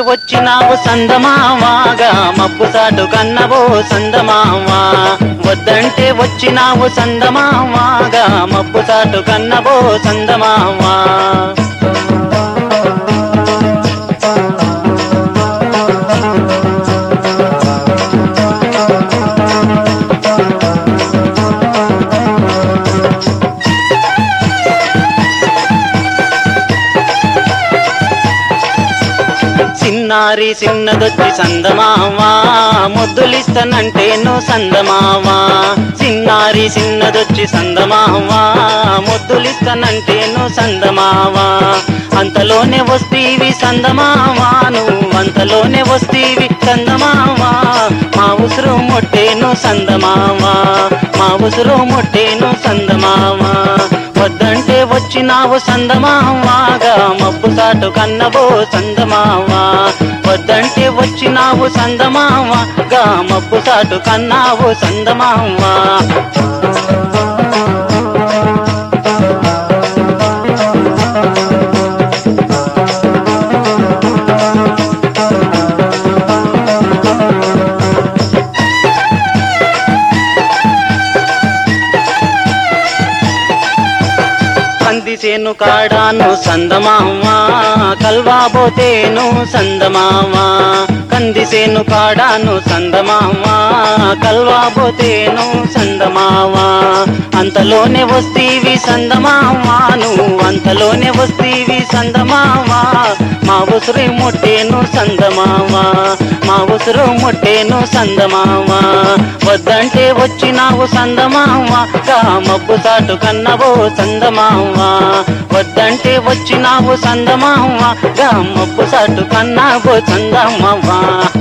వచ్చినావు సందమావాగా మబ్బు సాటు కన్నవో సందమావా వద్దంటే వచ్చినావు సందమావాగా మబ్బు సాటు కన్నవో సందమావా చిన్నారి చిన్నదొచ్చి సందమావా ముద్దులిస్తానంటే నువ్వు సందమావా చిన్నారి చిన్నదొచ్చి సందమావా ముద్దులిస్తానంటే నువ్వు సందమావా అంతలోనే వస్తీవి సందమావా నువ్వు అంతలోనే వస్తీవి సందమావా మా ఉసురు మొట్టేను సందమావా మా ఉసురు మొట్టేను సందమావా వద్దంటే వచ్చినావు సందమావాగా మబ్బు సాటు కన్నవో సందమావా వద్దంటే వచ్చినావు సందమావాగా మబ్బు సాటు కన్నావు సందమావా కందిసేను కాడాను సందమావా కల్వాబోతేను సందమావా కందిసేను కాడాను సందమావా కల్వాబోతేను సందమావా అంతలోనే వస్తీవి సందమావా నువ్వు అంతలోనే వస్తీవి సందమావా మా ఉసురు ముట్టేను సందమావా మా ఉసురు ముట్టేను సందమావా వద్దంటే వచ్చినావు సందమావా గా మబ్బు సాటు కన్నవో సందమావా వద్దంటే వచ్చినావు సందమావా గా మబ్బు సాటు కన్నావో సందమావా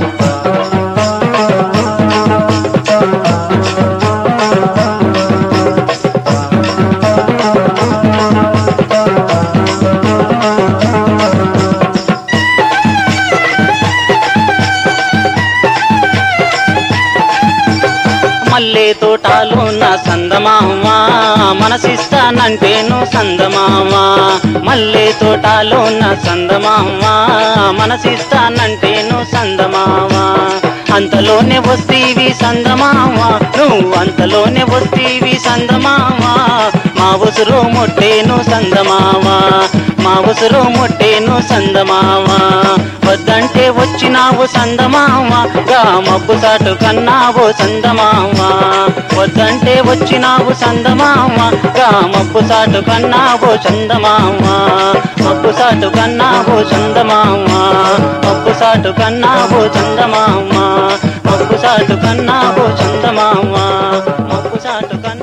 మల్లె తోటాలు నా సందమావా మనసిస్తానంటేను సందమావా మల్లె తోటాలు నా సందమావా మనసిస్తానంటేను సందమావా అంతలోనే వస్తీవి సందమావా నువ్వు అంతలోనే వస్తీవి సందమావా మా ఉసురు ముట్టేను సందమావా మా ఉసురు ముట్టేను సందమావా వద్దంటే వచ్చినావు సందమావా గా మబ్బు సాటు కన్నావు సందమావా వద్దంటే వచ్చినావు సందమావా గా మబ్బు సాటు కన్నావు చందమావా మబ్బు సాటు కన్నావు చందమావా మబ్బు సాటు కన్నావు చందమావా మబ్బు సాటు కన్నావు చందమావా మబ్బు సాటు కన్నా